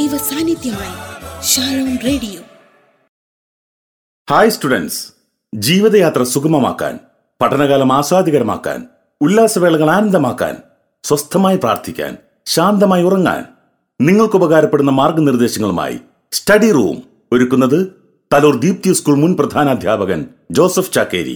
സജീവ സാന്നിധ്യമായി Shalom radio hi students ജീവിതയാത്ര സുഗമമാക്കാൻ പഠനകാലം ആസ്വാദികരമാക്കാൻ ഉല്ലാസവേളകൾ ആനന്ദമാക്കാൻ സ്വസ്ഥമായി പ്രാർത്ഥിക്കാൻ ശാന്തമായി ഉറങ്ങാൻ നിങ്ങൾക്ക് ഉപകാരപ്പെടുന്ന മാർഗനിർദ്ദേശങ്ങളുമായി സ്റ്റഡി റൂം ഒരുക്കുന്നത് തലൂർ ദീപ്തി സ്കൂൾ മുൻ പ്രധാനാധ്യാപകൻ ജോസഫ് ചാക്കേരി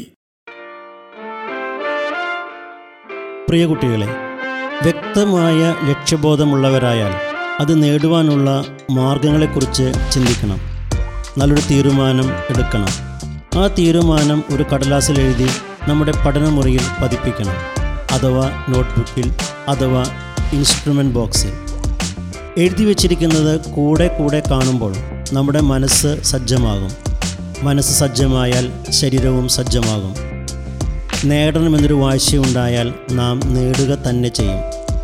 പ്രിയ കുട്ടികളെ വ്യക്തമായ ലക്ഷ്യബോധമുള്ളവരായാൽ അത് നേടുവാനുള്ള മാർഗങ്ങളെക്കുറിച്ച് ചിന്തിക്കണം നല്ലൊരു തീരുമാനം എടുക്കണം ആ തീരുമാനം ഒരു കടലാസിൽ എഴുതി നമ്മുടെ പഠനമുറിയിൽ പതിപ്പിക്കണം അഥവാ നോട്ട്ബുക്കിൽ അഥവാ ഇൻസ്ട്രുമെൻ്റ് ബോക്സിൽ എഴുതി വച്ചിരിക്കുന്നത് കൂടെ കൂടെ കാണുമ്പോൾ നമ്മുടെ മനസ്സ് സജ്ജമാകും മനസ്സ് സജ്ജമായാൽ ശരീരവും സജ്ജമാകും നേടണമെന്നൊരു വാശിയുണ്ടായാൽ നാം നേടുക തന്നെ ചെയ്യും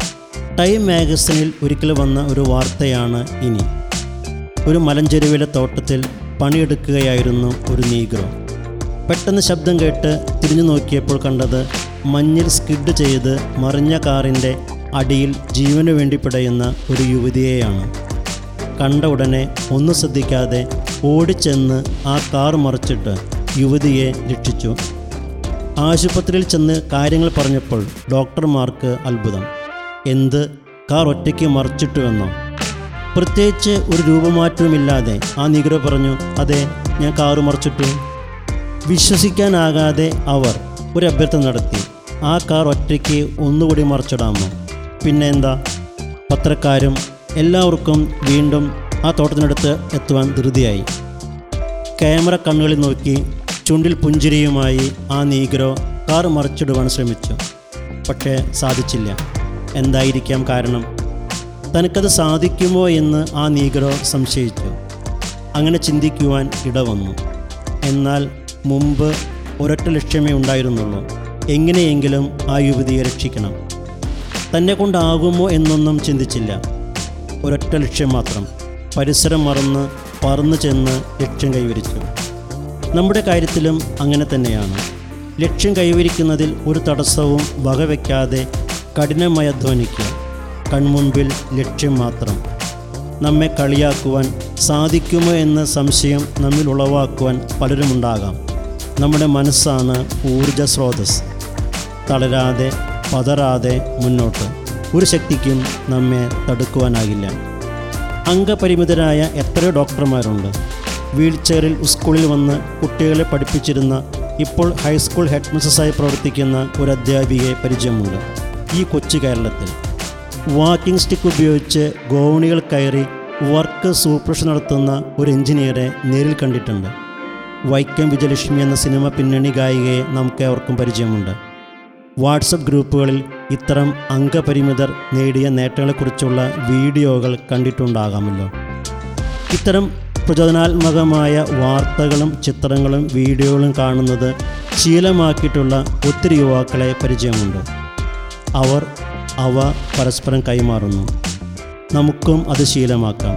ടൈം മാഗസിനിൽ ഒരിക്കൽ വന്ന ഒരു വാർത്തയാണ് ഇനി ഒരു മലഞ്ചെരുവിലെ തോട്ടത്തിൽ പണിയെടുക്കുകയായിരുന്നു ഒരു നീഗ്രോ പെട്ടെന്ന് ശബ്ദം കേട്ട് തിരിഞ്ഞു നോക്കിയപ്പോൾ കണ്ടത് മഞ്ഞിൽ സ്കിഡ് ചെയ്ത് മറിഞ്ഞ കാറിൻ്റെ അടിയിൽ ജീവനു വേണ്ടി പിടയുന്ന ഒരു യുവതിയെയാണ് കണ്ട ഉടനെ ഒന്നും ശ്രദ്ധിക്കാതെ ഓടിച്ചെന്ന് ആ കാർ മറിച്ചിട്ട് യുവതിയെ രക്ഷിച്ചു ആശുപത്രിയിൽ ചെന്ന് കാര്യങ്ങൾ പറഞ്ഞപ്പോൾ ഡോക്ടർമാർക്ക് അത്ഭുതം എന്ത് കാർ ഒറ്റയ്ക്ക് മറിച്ചിട്ടുവെന്നോ പ്രത്യേകിച്ച് ഒരു രൂപമാറ്റവുമില്ലാതെ ആ നിഗ്രോ പറഞ്ഞു അതെ ഞാൻ കാറ് മറിച്ചിട്ടു വിശ്വസിക്കാനാകാതെ അവർ ഒരു അഭ്യർത്ഥന നടത്തി ആ കാർ ഒറ്റയ്ക്ക് ഒന്നുകൂടി മറിച്ചിടാമോ പിന്നെ എന്താ പത്രക്കാരും എല്ലാവർക്കും വീണ്ടും ആ തോട്ടത്തിനടുത്ത് എത്തുവാൻ ധൃതിയായി ക്യാമറ കണ്ണുകളിൽ നോക്കി ചുണ്ടിൽ പുഞ്ചിരിയുമായി ആ നീഗ്രോ കാർ മറിച്ചിടുവാൻ ശ്രമിച്ചു പക്ഷേ സാധിച്ചില്ല എന്തായിരിക്കാം കാരണം തനിക്കത് സാധിക്കുമോ എന്ന് ആ നീഗ്രോ സംശയിച്ചു അങ്ങനെ ചിന്തിക്കുവാൻ ഇടവന്നു എന്നാൽ മുമ്പ് ഒരൊറ്റ ലക്ഷ്യമേ ഉണ്ടായിരുന്നുള്ളൂ എങ്ങനെയെങ്കിലും ആ യുവതിയെ രക്ഷിക്കണം തന്നെ കൊണ്ടാകുമോ എന്നൊന്നും ചിന്തിച്ചില്ല ഒരൊറ്റ ലക്ഷ്യം മാത്രം പരിസരം മറന്ന് പറന്നു ചെന്ന് ലക്ഷ്യം കൈവരിച്ചു നമ്മുടെ കാര്യത്തിലും അങ്ങനെ തന്നെയാണ് ലക്ഷ്യം കൈവരിക്കുന്നതിൽ ഒരു തടസ്സവും വകവയ്ക്കാതെ കഠിനമായി അധ്വാനിക്കുക കൺമുൻപിൽ ലക്ഷ്യം മാത്രം നമ്മെ കളിയാക്കുവാൻ സാധിക്കുമോ എന്ന സംശയം നമ്മിൽ ഉളവാക്കുവാൻ പലരുമുണ്ടാകാം നമ്മുടെ മനസ്സാണ് ഊർജ സ്രോതസ് തളരാതെ പതറാതെ മുന്നോട്ട് ഒരു ശക്തിക്കും നമ്മെ തടുക്കുവാനാകില്ല അംഗപരിമിതരായ എത്രയോ ഡോക്ടർമാരുണ്ട് വീൽ ചെയറിൽ സ്കൂളിൽ വന്ന് കുട്ടികളെ പഠിപ്പിച്ചിരുന്ന ഇപ്പോൾ ഹൈസ്കൂൾ ഹെഡ് മിസ്സസായി പ്രവർത്തിക്കുന്ന ഒരു അധ്യാപികയെ പരിചയമുണ്ട് ഈ കൊച്ചു കേരളത്തിൽ വാക്കിംഗ് സ്റ്റിക്ക് ഉപയോഗിച്ച് ഗോവണികൾ കയറി വർക്ക് സൂപ്പർഷൻ നടത്തുന്ന ഒരു എഞ്ചിനീയറെ നേരിൽ കണ്ടിട്ടുണ്ട് വൈക്കം വിജയലക്ഷ്മി എന്ന സിനിമ പിന്നണി ഗായികയെ നമുക്ക് അവർക്കും പരിചയമുണ്ട് വാട്സപ്പ് ഗ്രൂപ്പുകളിൽ ഇത്തരം അംഗപരിമിതർ നേടിയ നേട്ടങ്ങളെക്കുറിച്ചുള്ള വീഡിയോകൾ കണ്ടിട്ടുണ്ടാകാമല്ലോ ഇത്തരം പ്രചോദനാത്മകമായ വാർത്തകളും ചിത്രങ്ങളും വീഡിയോകളും കാണുന്നത് ശീലമാക്കിയിട്ടുള്ള ഒത്തിരി യുവാക്കളെ പരിചയമുണ്ട് അവർ അവ പരസ്പരം കൈമാറുന്നു നമുക്കും അത് ശീലമാക്കാം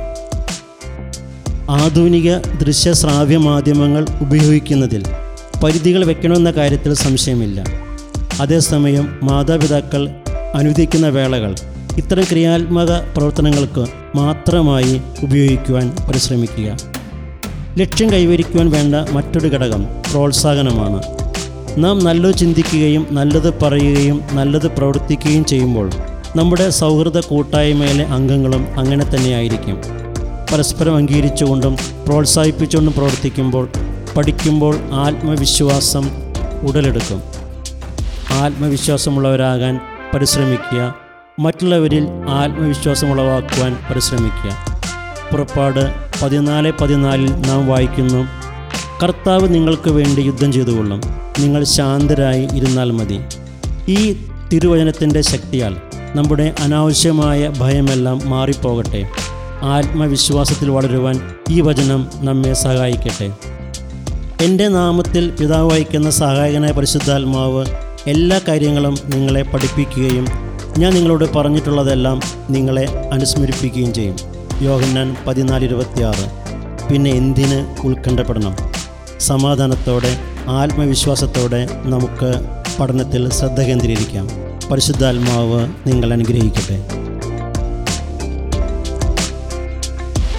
ആധുനിക ദൃശ്യശ്രാവ്യ മാധ്യമങ്ങൾ ഉപയോഗിക്കുന്നതിൽ പരിധികൾ വെക്കണമെന്ന കാര്യത്തിൽ സംശയമില്ല അതേസമയം മാതാപിതാക്കൾ അനുവദിക്കുന്ന വേളകൾ ഇത്തരം ക്രിയാത്മക പ്രവർത്തനങ്ങൾക്ക് മാത്രമായി ഉപയോഗിക്കുവാൻ പരിശ്രമിക്കുക ലക്ഷ്യം കൈവരിക്കുവാൻ വേണ്ട മറ്റൊരു ഘടകം പ്രോത്സാഹനമാണ് നാം നല്ലത് ചിന്തിക്കുകയും നല്ലത് പറയുകയും നല്ലത് പ്രവർത്തിക്കുകയും ചെയ്യുമ്പോൾ നമ്മുടെ സൗഹൃദ കൂട്ടായ്മയിലെ അംഗങ്ങളും അങ്ങനെ തന്നെയായിരിക്കും പരസ്പരം അംഗീകരിച്ചുകൊണ്ടും പ്രോത്സാഹിപ്പിച്ചുകൊണ്ടും പ്രവർത്തിക്കുമ്പോൾ പഠിക്കുമ്പോൾ ആത്മവിശ്വാസം ഉടലെടുക്കും ആത്മവിശ്വാസമുള്ളവരാകാൻ പരിശ്രമിക്കുക മറ്റുള്ളവരിൽ ആത്മവിശ്വാസം ഉളവാക്കുവാൻ പരിശ്രമിക്കുക പുറപ്പാട് പതിനാല് പതിനാലിൽ നാം വായിക്കുന്നു കർത്താവ് നിങ്ങൾക്ക് വേണ്ടി യുദ്ധം ചെയ്തുകൊള്ളും നിങ്ങൾ ശാന്തരായി ഇരുന്നാൽ മതി ഈ തിരുവചനത്തിൻ്റെ ശക്തിയാൽ നമ്മുടെ അനാവശ്യമായ ഭയമെല്ലാം മാറിപ്പോകട്ടെ ആത്മവിശ്വാസത്തിൽ വളരുവാൻ ഈ വചനം നമ്മെ സഹായിക്കട്ടെ എൻ്റെ നാമത്തിൽ പിതാവ് വഹിക്കുന്ന സഹായകനായ പരിശുദ്ധാത്മാവ് എല്ലാ കാര്യങ്ങളും നിങ്ങളെ പഠിപ്പിക്കുകയും ഞാൻ നിങ്ങളോട് പറഞ്ഞിട്ടുള്ളതെല്ലാം നിങ്ങളെ അനുസ്മരിപ്പിക്കുകയും ചെയ്യും യോഹന്നാൻ പതിനാല് ഇരുപത്തിയാറ് പിന്നെ എന്തിന് ഉത്കണ്ഠപ്പെടണം സമാധാനത്തോടെ ആത്മവിശ്വാസത്തോടെ നമുക്ക് പഠനത്തിൽ ശ്രദ്ധ കേന്ദ്രീകരിക്കാം പരിശുദ്ധാത്മാവ് നിങ്ങൾ അനുഗ്രഹിക്കട്ടെ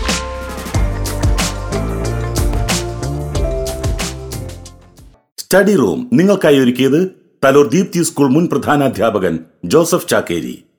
സ്റ്റഡി റൂം നിങ്ങൾക്കായി ഒരുക്കിയത് തലോർ ദീപ്തി സ്കൂൾ മുൻ പ്രധാനാധ്യാപകൻ ജോസഫ് ചാക്കേരി